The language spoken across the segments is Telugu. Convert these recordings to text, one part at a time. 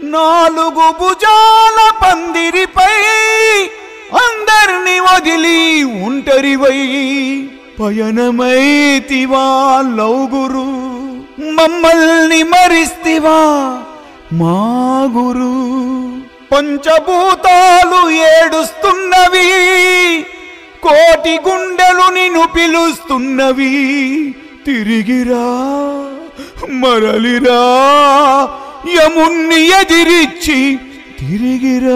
నాలుగు భుజాల పందిరిపై అందరిని వదిలి ఒంటరివై పయనమైతివా లౌగురు మమ్మల్ని మరిస్తివా మా గురు పంచభూతాలు ఏడుస్తున్నవి కోటి గుండెలు నిన్ను పిలుస్తున్నవి తిరిగిరా మరలిరా యముణ్ణి ఎదిరిచ్చి తిరిగిరా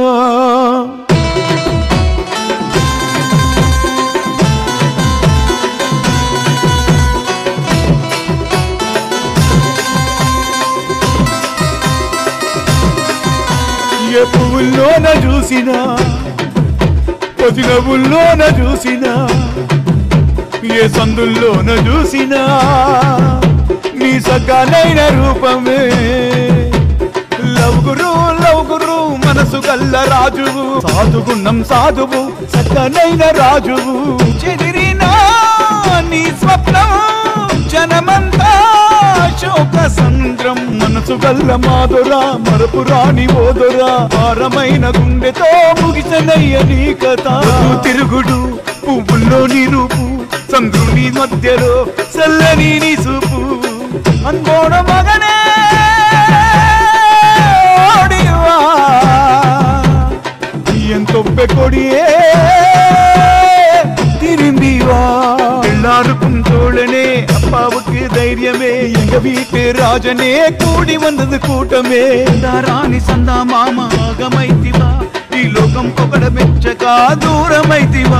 ఏ పువ్వుల్లోన చూసినా పది నవ్వుల్లోన చూసినా ఏ సందుల్లోన చూసినా నీ సగానైన రూపమే లవ్ గురు లవ్ గురు మనసు గల్ల రాజువు సాధుగుణం సాధువు సక్కనైన రాజువు చెదిరినా నీ స్వప్నం జనమంతా శోక సంద్రం మనసు గల్ల మాధురా మరపు రాని ఓదురా భారమైన గుండెతో ముగిసనయ్య నీ కథ తిరుగుడు పువ్వుల్లో నీ రూపు చంద్రుని మధ్యలో చల్లని నీ చూపు అన్బోడ మగనే ஓடிவா என் தொப்பை கொடியே திரும்பி வா எல்லாருக்கும் தோழனே அப்பாவுக்கு தைரியமே எங்க வீட்டு ராஜனே கூடி வந்தது கூட்டமே రాణి సందా మామ ఆగమైతివా ఈ లోకం పొగడ మెచ్చక దూరమైతివా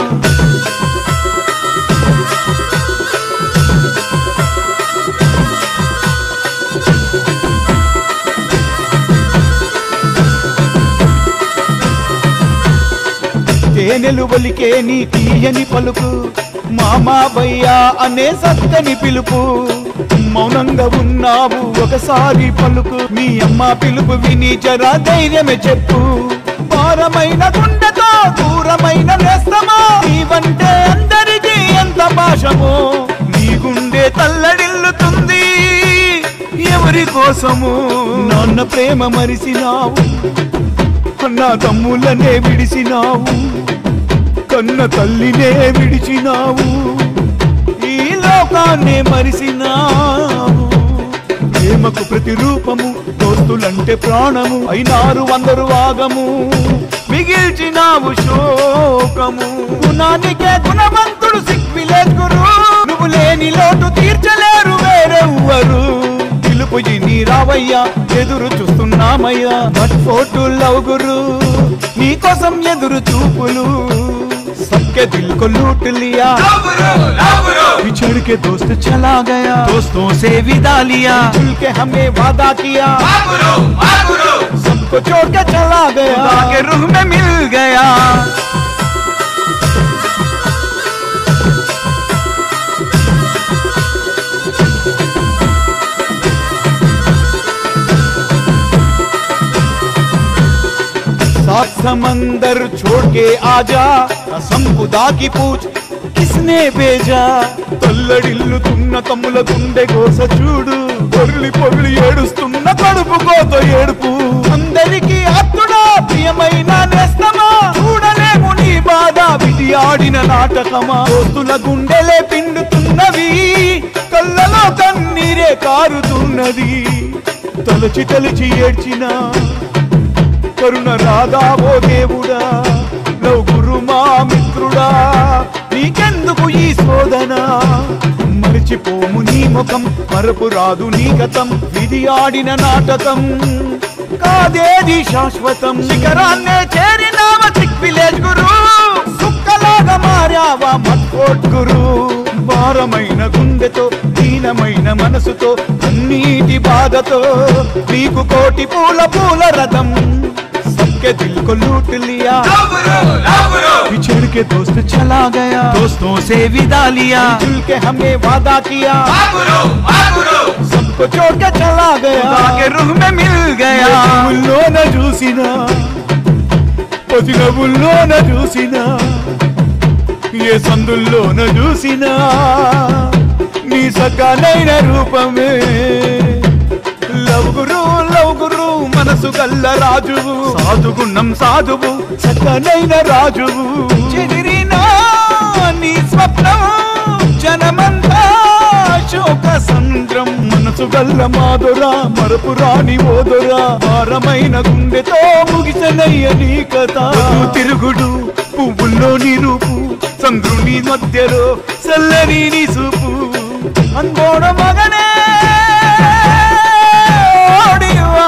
తేనెలు ఒలికే నీ తీయని పలుకు మామా భయ్యా అనే సత్తని పిలుపు మౌనంగా ఉన్నావు ఒకసారి పలుకు మీ అమ్మ పిలుపు విని జరా ధైర్యమే చెప్పు భారమైన గుండెతో దూరమైన నేస్తమా నీవంటే అందరికీ ఎంత భాషమో నీ గుండె తల్లడిల్లుతుంది ఎవరి కోసము నాన్న ప్రేమ మరిసినావు నా తమ్ములనే విడిసినావు కన్న తల్లినే విడిచినావు ఈ లోకాన్నే మరిసినావు ప్రేమకు ప్రతిరూపము దోస్తులంటే ప్రాణము అయినారు అందరు ఆగము మిగిల్చినావు శోకము గుణానికే గుణవంతుడు సిక్విలేజ్ గురు నువ్వు లేని లోటు తీర్చలేరు వేరెవ్వరు పిలుపు నీ రావయ్యా ఎదురు చూస్తున్నామయ్యా బట్ ఫోటో లవ్ గురు నీకోసం ఎదురు చూపులు सबके दिल को लूट लिया बिछड़ के दोस्त चला गया दोस्तों से विदा लिया मिल के हमें वादा किया सबको छोड़ के चला गया आगे रूह में मिल गया सात समंदर छोड़ के आजा कसम खुदा की पूछ किसने भेजा తల్లడిల్లుతున్న తమ్ముల గుండె కోస చూడు పొర్లి పొర్లి ఏడుస్తున్న కడుపు కోత ఏడుపు అందరికీ అత్తుడా ప్రియమైన నేస్తమా చూడలేము నీ బాధ విధి ఆడిన నాటకమా దోస్తుల గుండెలే పిండుతున్నవి కళ్ళలో కన్నీరే కారుతున్నది తలచి తలచి ఏడ్చినా కరుణ రాదా ఓ దేవుడా లవ్ గురు మా మిత్రుడా నీకెందుకు ఈ శోధన మరిచిపోము నీ ముఖం మరపు రాదు నీ గతం విధి ఆడిన నాటకం కాదేది శాశ్వతం శిఖరాన్నే చేరినావ చిక్ విలేజ్ గురు సుక్కలాగా మారావా మత్కోట్ గురు భారమైన గుండెతో దీనమైన మనసుతో కన్నీటి బాధతో నీకు కోటి పూల పూల రథం सबके दिल को लूट लिया बिछड़ के दोस्त चला गया दोस्तों से विदा लिया मिल के हमें वादा किया सबको छोड़ के चला गया आगे रूह में मिल गया ఉల్లోన చూసినా పది నవ్వుల్లోన చూసినా ఏ సందుల్లోన చూసినా నీ సకానైన రూపమే లవ్ గురు లవ్ గురు మనసు మనసు గల్ల రాజువు సాధుగుణం సాధువు చక్కనైన రాజువు చెదిరినా నీ స్వప్నం జనమంతా శోక సంద్రం మనసు గల్ల మాధురా మరపు రాని ఓదురా భారమైన గుండెతో ముగిసనయ్య నీ కథ తిరుగుడు పువ్వుల్లో నీ రూపు చంద్రుని మధ్యలో చల్లని నీ సూపు అంగోడ మగనే ఓడివా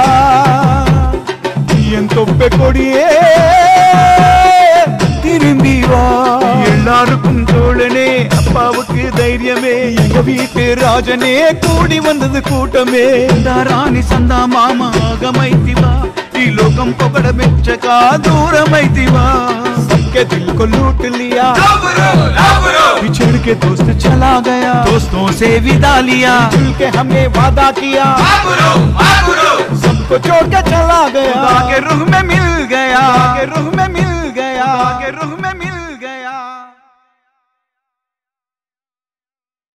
ఎంతొప్పె కొడియే திரும்பிவா எல்லாருக்கும் தோழனே அப்பாவுக்கு தைரியமே எங்க வீட்டு ராஜனே கூடி வந்தது கூட்டமே రాణి సందా మామ ఆగమైతివా ఈ లోకం పొగడ మెచ్చక దూరమైతివా सबके दिल को लूट लिया बिछड़ के दोस्त चला गया दोस्तों से विदा लिया मिल के हमें वादा किया सबको छोड़ के चला गया के रूह में मिल गया के रूह में